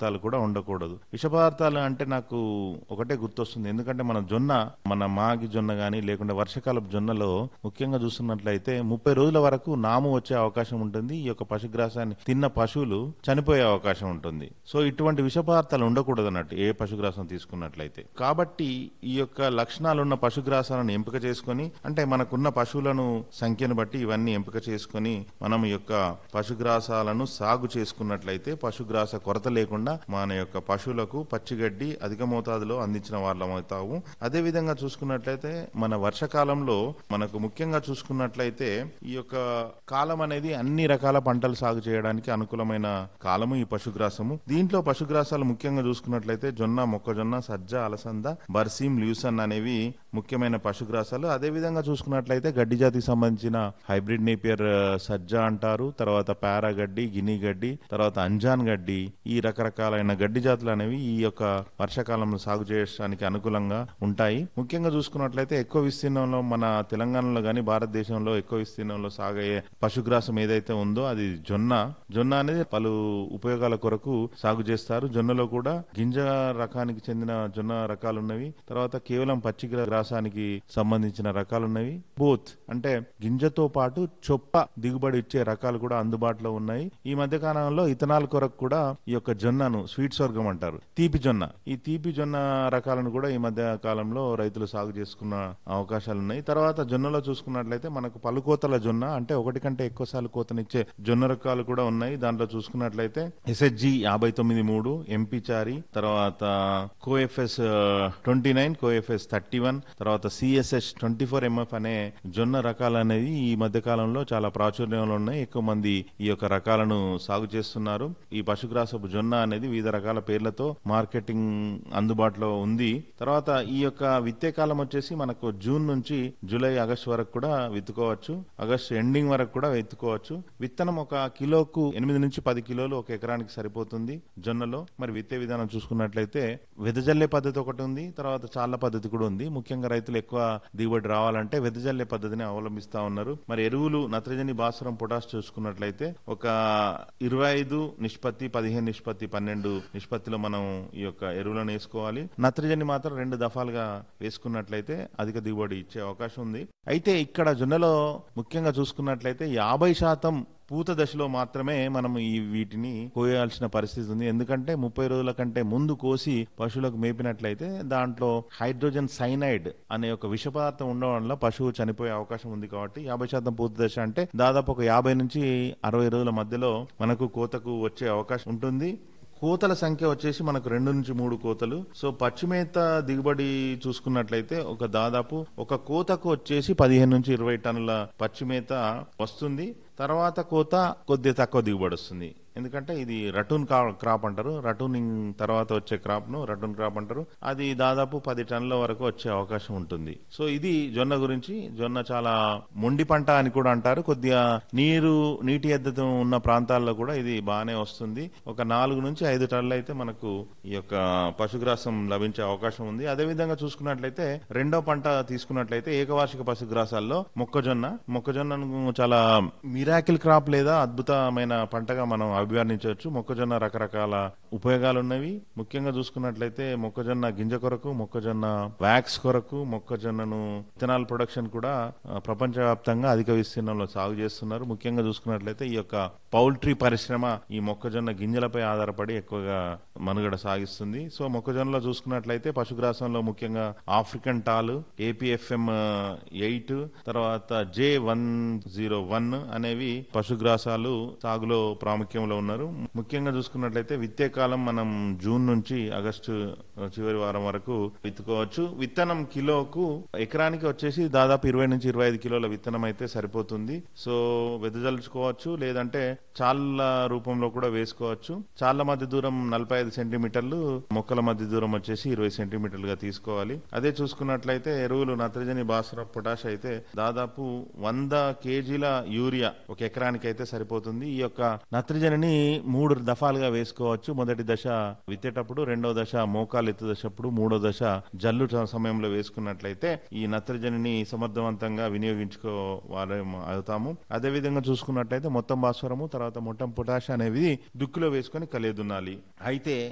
పదార్థాలు కూడా ఉండకూడదు విష పదార్థాలు అంటే నాకు ఒకటే గుర్తొస్తుంది ఎందుకంటే మన జొన్న మన మాగి జొన్న గానీ లేకుంటే వర్షకాలపు జొన్నలో ముఖ్యంగా చూస్తున్నట్లయితే ముప్పై రోజుల వరకు నాము వచ్చే అవకాశం ఉంటుంది ఈ యొక్క పశుగ్రాసాన్ని తిన్న పశువులు చనిపోయే అవకాశం ఉంటుంది సో ఇటువంటి విష పదార్థాలు ఉండకూడదు అన్నట్టు ఏ పశుగ్రాసం తీసుకున్నట్లయితే కాబట్టి ఈ యొక్క లక్షణాలు ఉన్న పశుగ్రాసాలను ఎంపిక చేసుకొని అంటే మనకున్న పశువులను సంఖ్యను బట్టి ఇవన్నీ ఎంపిక చేసుకొని మనం ఈ యొక్క పశుగ్రాసాలను సాగు చేసుకున్నట్లయితే పశుగ్రాస కొరత లేకుండా మన యొక్క పశువులకు పచ్చిగడ్డి అధిక మోతాదులో అందించిన వాళ్ళం అవుతాము అదే విధంగా చూసుకున్నట్లయితే మన వర్షకాలంలో మనకు ముఖ్యంగా చూసుకున్నట్లయితే ఈ యొక్క కాలం అనేది అన్ని రకాల పంటలు సాగు చేయడానికి అనుకూలమైన కాలము ఈ పశుగ్రాసము దీంట్లో పశుగ్రాసాలు ముఖ్యంగా చూసుకున్నట్లయితే జొన్న మొక్కజొన్న సజ్జ అలసంద బర్సీం ల్యూసన్ అనేవి ముఖ్యమైన పశుగ్రాసాలు అదే విధంగా చూసుకున్నట్లయితే గడ్డి జాతికి సంబంధించిన హైబ్రిడ్ నేపియర్ ఆ, సజ్జ అంటారు తర్వాత పారా గడ్డి గిని గడ్డి తర్వాత అంజాన్ గడ్డి ఈ రకరకాలైన గడ్డి జాతులు అనేవి ఈ యొక్క వర్షాకాలంలో సాగు చేయడానికి అనుకూలంగా ఉంటాయి ముఖ్యంగా చూసుకున్నట్లయితే ఎక్కువ విస్తీర్ణంలో మన తెలంగాణలో గాని భారతదేశంలో ఎక్కువ విస్తీర్ణంలో సాగయ్యే పశుగ్రాసం ఏదైతే ఉందో అది జొన్న జొన్న అనేది పలు ఉపయోగాల కొరకు సాగు చేస్తారు జొన్నలో కూడా గింజ రకానికి చెందిన జొన్న రకాలు ఉన్నవి తర్వాత కేవలం పచ్చి గ్రాసానికి సంబంధించిన రకాలు ఉన్నవి బోత్ అంటే గింజతో పాటు చొప్ప దిగుబడి ఇచ్చే రకాలు కూడా అందుబాటులో ఉన్నాయి ఈ మధ్య కాలంలో ఇథనాల్ కొరకు కూడా ఈ యొక్క జొన్నను స్వీట్ స్వర్గం అంటారు తీపి జొన్న ఈ తీపి జొన్న రకాలను కూడా ఈ మధ్య కాలంలో రైతులు సాగు చేసుకున్న అవకాశాలు ఉన్నాయి తర్వాత జొన్నలో చూసుకున్నట్లయితే మనకు పలుకోతల జొన్న అంటే ఒకటి కంటే ఎక్కువ సార్లు కోతనిచ్చే జొన్న రకాలు కూడా ఉన్నాయి దాంట్లో చూసుకున్నట్లయితే ఎస్హెచ్జి యాభై తొమ్మిది మూడు ఎంపీ చారి తర్వాత CoFS twenty nine CoFS thirty one తర్వాత సిఎస్ఎస్ ట్వంటీ ఫోర్ ఎంఎఫ్ అనే జొన్న రకాలు అనేది ఈ మధ్య కాలంలో చాలా ప్రాచుర్యంలో ఉన్నాయి ఎక్కువ మంది ఈ యొక్క రకాలను సాగు చేస్తున్నారు ఈ పశుగ్రాసపు జొన్న అనేది వివిధ రకాల పేర్లతో మార్కెటింగ్ అందుబాటులో ఉంది తర్వాత ఈ యొక్క విత్తే కాలం వచ్చేసి మనకు జూన్ నుంచి జూలై ఆగస్టు వరకు కూడా విత్తుకోవచ్చు ఆగస్టు ఎండింగ్ వరకు కూడా విత్తుకోవచ్చు విత్తనం ఒక కిలోకు ఎనిమిది నుంచి పది కిలోలు ఒక ఎకరానికి సరిపోతుంది జొన్నలో మరి విత్తే విధానం చూసుకున్నట్లయితే వెదజల్లే పద్ధతి ఒకటి ఉంది తర్వాత చాళ్ల పద్ధతి కూడా ఉంది ముఖ్యంగా రైతులు ఎక్కువ దిగుబడి రావాలంటే వెదజల్లే పద్ధతిని అవలంబిస్తా ఉన్నారు మరి ఎరువులు నత్రజని భాస్వరం పొటాష్ చూసుకున్నట్లయితే ఒక ఇరవై ఐదు నిష్పత్తి పదిహేను నిష్పత్తి పన్నెండు నిష్పత్తిలో మనం ఈ యొక్క ఎరువులను వేసుకోవాలి నత్రజని మాత్రం రెండు దఫాలుగా వేసుకున్నట్లయితే అధిక దిగుబడి ఇచ్చే అవకాశం ఉంది అయితే ఇక్కడ జొన్నలో ముఖ్యంగా చూసుకున్నట్లయితే యాభై శాతం పూత దశలో మాత్రమే మనం ఈ వీటిని కోయాల్సిన పరిస్థితి ఉంది ఎందుకంటే ముప్పై రోజుల కంటే ముందు కోసి పశువులకు మేపినట్లయితే దాంట్లో హైడ్రోజన్ సైనైడ్ అనే ఒక విష పదార్థం ఉండడం వల్ల పశువు చనిపోయే అవకాశం ఉంది కాబట్టి యాభై శాతం పూత దశ అంటే దాదాపు ఒక యాభై నుంచి అరవై రోజుల మధ్యలో మనకు కోతకు వచ్చే అవకాశం ఉంటుంది కోతల సంఖ్య వచ్చేసి మనకు రెండు నుంచి మూడు కోతలు సో పచ్చిమేత దిగుబడి చూసుకున్నట్లయితే ఒక దాదాపు ఒక కోతకు వచ్చేసి పదిహేను నుంచి ఇరవై టన్నుల పచ్చిమేత వస్తుంది తర్వాత కోత కొద్దిగా తక్కువ దిగుబడి వస్తుంది ఎందుకంటే ఇది రటూన్ క్రాప్ అంటారు రటూనింగ్ తర్వాత వచ్చే క్రాప్ ను రటూన్ క్రాప్ అంటారు అది దాదాపు పది టన్నుల వరకు వచ్చే అవకాశం ఉంటుంది సో ఇది జొన్న గురించి జొన్న చాలా మొండి పంట అని కూడా అంటారు కొద్దిగా నీరు నీటి ఎద్దతం ఉన్న ప్రాంతాల్లో కూడా ఇది బాగానే వస్తుంది ఒక నాలుగు నుంచి ఐదు టన్నులు అయితే మనకు ఈ యొక్క పశుగ్రాసం లభించే అవకాశం ఉంది అదే విధంగా చూసుకున్నట్లయితే రెండో పంట తీసుకున్నట్లయితే ఏకవార్షిక పశుగ్రాసాల్లో మొక్కజొన్న మొక్కజొన్నను చాలా మిరాకిల్ క్రాప్ లేదా అద్భుతమైన పంటగా మనం అభివర్ణించవచ్చు మొక్కజొన్న రకరకాల ఉపయోగాలు ఉన్నవి ముఖ్యంగా చూసుకున్నట్లయితే మొక్కజొన్న గింజ కొరకు మొక్కజొన్న వ్యాక్స్ కొరకు మొక్కజొన్నను ఇథనాల్ ప్రొడక్షన్ కూడా ఆ, ప్రపంచవ్యాప్తంగా అధిక విస్తీర్ణంలో సాగు చేస్తున్నారు ముఖ్యంగా చూసుకున్నట్లయితే ఈ యొక్క పౌల్ట్రీ పరిశ్రమ ఈ మొక్కజొన్న గింజలపై ఆధారపడి ఎక్కువగా మనుగడ సాగిస్తుంది సో మొక్కజొన్నలో చూసుకున్నట్లయితే పశుగ్రాసంలో ముఖ్యంగా ఆఫ్రికన్ టాలు ఏపీఎఫ్ఎం ఎయిట్ తర్వాత జే వన్ జీరో వన్ అనేవి పశుగ్రాసాలు సాగులో ప్రాముఖ్యంలో ఉన్నారు ముఖ్యంగా చూసుకున్నట్లయితే విత్తే కాలం మనం జూన్ నుంచి ఆగస్టు చివరి వారం వరకు విత్తుకోవచ్చు విత్తనం కిలోకు ఎకరానికి వచ్చేసి దాదాపు ఇరవై నుంచి ఇరవై ఐదు కిలోల విత్తనం అయితే సరిపోతుంది సో వెదజల్చుకోవచ్చు లేదంటే చాళ్ళ రూపంలో కూడా వేసుకోవచ్చు చాళ్ళ మధ్య దూరం నలభై ఐదు సెంటీమీటర్లు మొక్కల మధ్య దూరం వచ్చేసి ఇరవై సెంటీమీటర్లుగా తీసుకోవాలి అదే చూసుకున్నట్లయితే ఎరువులు నత్రజని భాస్వరం పొటాష్ అయితే దాదాపు వంద కేజీల యూరియా ఒక ఎకరానికి అయితే సరిపోతుంది ఈ యొక్క నత్రజనిని మూడు దఫాలుగా వేసుకోవచ్చు మొదటి దశ విత్తేటప్పుడు రెండో దశ మోకాలు ఎత్తు దశప్పుడు మూడో దశ జల్లు సమయంలో వేసుకున్నట్లయితే ఈ నత్రజనిని సమర్థవంతంగా వినియోగించుకోవాలి అవుతాము అదే విధంగా చూసుకున్నట్లయితే మొత్తం భాస్వరము తర్వాత మొత్తం పొటాష్ అనేవి దుక్కులో వేసుకొని కలియదున్నాలి అయితే